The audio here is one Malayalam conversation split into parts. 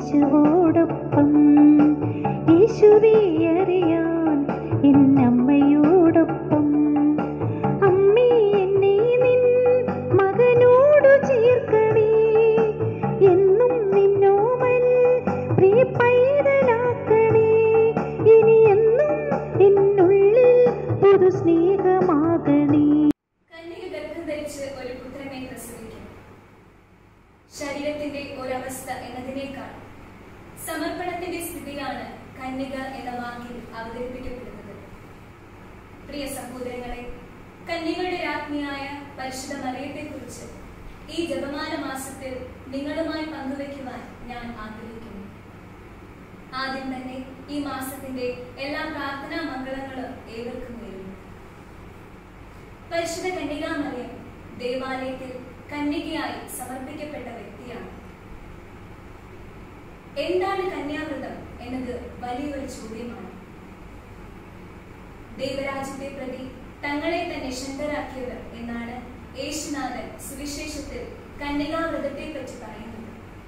യേശുവോടൊപ്പം യേശുവെ അറിയാൻ എന്നമ്മയോടൊപ്പം അമ്മേ എന്നെ നിൻ മകനോടു ചേർക്കണേ എന്നും നിന്നോമൽ പ്രിയ പൈതലാക്കണേ ഇനി എന്നും എന്നുള്ളിൽ പുതു സ്നേഹമാകണേ കന്യക ഗർഭം ധരിച്ച് ഒരു പുത്രനെ പ്രസവിക്കും ശരീരത്തിന്റെ ഒരവസ്ഥ എന്നതിനേക്കാൾ സമർപ്പണത്തിന്റെ സ്ഥിതിയാണ് കന്യക എന്ന വാക്കിൽ അവതരിപ്പിക്കപ്പെടുന്നത് പ്രിയ സഹോദരങ്ങളെ കന്യകളുടെ രാജ്ഞിയായ പരിശുദ്ധ മറിയത്തെക്കുറിച്ച് ഈ ജപമാല മാസത്തിൽ നിങ്ങളുമായി പങ്കുവയ്ക്കുവാൻ ഞാൻ ആഗ്രഹിക്കുന്നു ആദ്യം തന്നെ ഈ മാസത്തിന്റെ എല്ലാ പ്രാർത്ഥനാ മംഗളങ്ങളും ഏവർക്കും നേരുന്നു പരിശുദ്ധ കന്യകാമറിയം ദേവാലയത്തിൽ കന്യകയായി സമർപ്പിക്കപ്പെട്ട വ്യക്തിയാണ് എന്താണ് കന്യാവ്രതം എന്നത് വലിയൊരു ചോദ്യമാണ് ദൈവരാജ്യത്തെ പ്രതി തങ്ങളെ തന്നെ ശങ്കരാക്കിയവർ എന്നാണ് യേശുനാഥൻ സുവിശേഷത്തിൽ കന്യകാവ്രതത്തെ പറ്റി പറയുന്നത്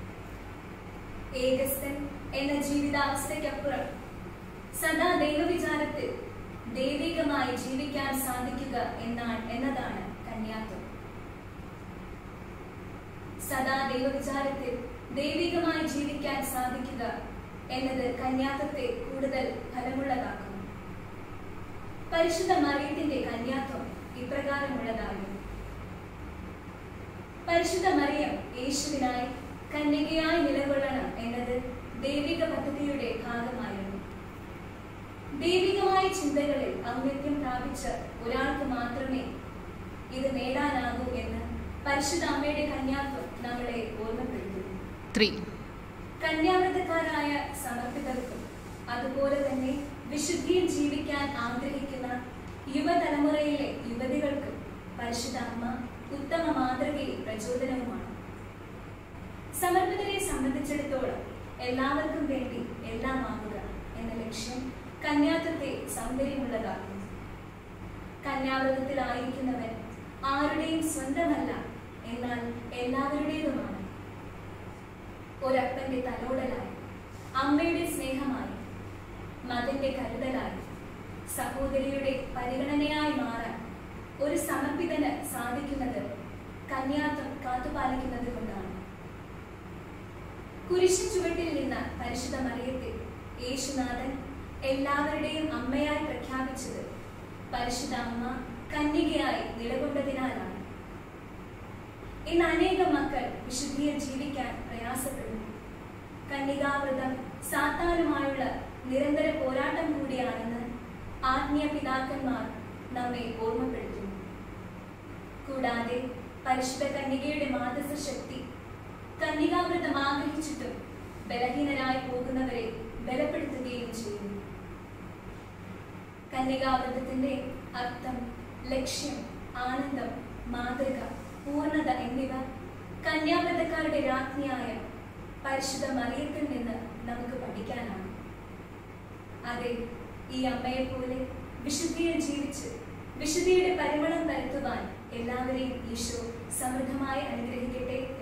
ഏകസ്ഥൻ എന്ന ജീവിതാവസ്ഥയ്ക്കപ്പുറം സദാ ദൈവവിചാരത്തിൽ ദൈവികമായി ജീവിക്കാൻ സാധിക്കുക എന്നാണ് എന്നതാണ് കന്യാത്വം സദാ ദൈവവിചാരത്തിൽ ദൈവികമായി ജീവിക്കാൻ സാധിക്കുക എന്നത് കന്യാത്വത്തെ കൂടുതൽ ഫലമുള്ളതാക്കുന്നു പരിശുദ്ധ മറിയത്തിന്റെ കന്യാത്വം ഇപ്രകാരമുള്ളതായിരുന്നു പരിശുദ്ധ മറിയം യേശുവിനായി കന്യകയായി നിലകൊള്ളണം എന്നത് ദൈവിക പദ്ധതിയുടെ ഭാഗമായിരുന്നു ദൈവികമായ ചിന്തകളിൽ ഔന്നത്യം പ്രാപിച്ച ഒരാൾക്ക് മാത്രമേ ഇത് നേടാനാകൂ എന്ന് പരിശുദ്ധ അമ്മയുടെ കന്യാത്വം നമ്മളെ ഓർമ്മപ്പെടുത്തുന്നു ത്രീ കന്യാവ്രതക്കാരായ സമർപ്പിതർക്കും അതുപോലെ തന്നെ വിശുദ്ധിയിൽ ജീവിക്കാൻ ആഗ്രഹിക്കുന്ന യുവതലമുറയിലെ യുവതികൾക്കും പരിശുദ്ധ അമ്മ ഉത്തമ മാതൃകയും പ്രചോദനവുമാണ് സമർപ്പിതരെ സംബന്ധിച്ചിടത്തോളം എല്ലാവർക്കും വേണ്ടി എല്ലാം ആകുക എന്ന ലക്ഷ്യം കന്യാത്വത്തെ സൗന്ദര്യമുള്ളതാക്കുന്നു കന്യാവ്രതത്തിലായിരിക്കുന്നവൻ ആരുടെയും സ്വന്തമല്ല എന്നാൽ എല്ലാവരുടേതുമാണ് ഒരപ്പന്റെ തലോടലായി അമ്മയുടെ സ്നേഹമായി മകന്റെ കരുതലായി സഹോദരിയുടെ പരിഗണനയായി മാറാൻ ഒരു സമർപ്പിതന് സാധിക്കുന്നത് കന്യാത്വം കാത്തുപാലിക്കുന്നത് കൊണ്ടാണ് കുരിശിൻ ചുവട്ടിൽ നിന്ന് പരിശുദ്ധ മറിയത്തെ യേശുനാഥൻ എല്ലാവരുടെയും അമ്മയായി പ്രഖ്യാപിച്ചത് പരിശുദ്ധ അമ്മ കന്യകയായി നിലകൊണ്ടതിനാലാണ് ഇന്ന് അനേകം മക്കൾ വിശുദ്ധിയിൽ ജീവിക്കാൻ പ്രയാസപ്പെടുന്നു കന്യകാവ്രതം സാത്താനുമായുള്ള നിരന്തര പോരാട്ടം കൂടിയാണെന്ന് ആത്മീയ പിതാക്കന്മാർ നമ്മെ ഓർമ്മപ്പെടുത്തുന്നു കൂടാതെ പരിശുദ്ധ കന്യകയുടെ മാതൃ ശക്തി കന്യകാവ്രതം ആഗ്രഹിച്ചിട്ടും ബലഹീനരായി പോകുന്നവരെ ബലപ്പെടുത്തുകയും ചെയ്യുന്നു കന്യകാവ്രതത്തിന്റെ അർത്ഥം ലക്ഷ്യം ആനന്ദം മാതൃക പൂർണ്ണത എന്നിവ കന്യാവ്രതക്കാരുടെ രാജ്ഞിയായ പരിശുദ്ധ മറിയത്തിൽ നിന്ന് നമുക്ക് പഠിക്കാനാണ് അതെ ഈ അമ്മയെ പോലെ വിശുദ്ധിയിൽ ജീവിച്ച് വിശുദ്ധിയുടെ പരിമളം പരത്തുവാൻ എല്ലാവരെയും ഈശോ സമൃദ്ധമായി അനുഗ്രഹിക്കട്ടെ